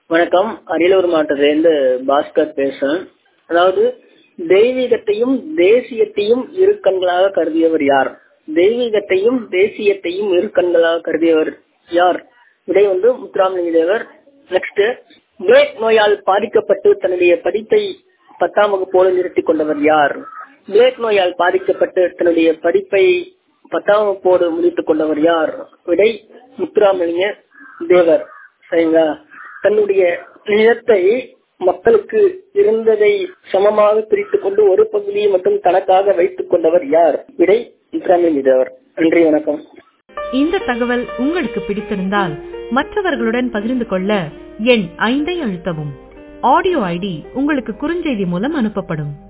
வணக்கம் அரியலூர் மாவட்டத்திலிருந்து பாஸ்கர் பேசுறேன் அதாவது தெய்வீகத்தையும் தேசியத்தையும் இரு கண்களாக கருதியவர் யார் தெய்வீகத்தையும் தேசியத்தையும் இரு கண்களாக கருதியவர் யார் விடை வந்து முத்துராமலிங்க தேவர் நெக்ஸ்ட் பிளேக் நோயால் பாதிக்கப்பட்டு தன்னுடைய படிப்பை பத்தாம் வகுப்போடு நிறுத்திக் கொண்டவர் யார் பிளேக் நோயால் பாதிக்கப்பட்டு தன்னுடைய படிப்பை பத்தாம் வகுப்போடு முடித்துக் கொண்டவர் யார் விடை முத்துராமலிங்க தேவர் சரிங்களா தன்னுடைய நிலத்தை மக்களுக்கு இருந்ததை சமமாக பிரித்துக் கொண்டு ஒரு பகுதியை மட்டும் தனக்காக வைத்துக் கொண்டவர் யார் விடை முத்துராமலிங்க தேவர் நன்றி வணக்கம் இந்த தகவல் உங்களுக்கு பிடித்திருந்தால் மற்றவர்களுடன் பகிர்ந்து கொள்ள எண் ஐந்தை அழுத்தவும் ஆடியோ ஐடி உங்களுக்கு குறுஞ்செய்தி மூலம் அனுப்பப்படும்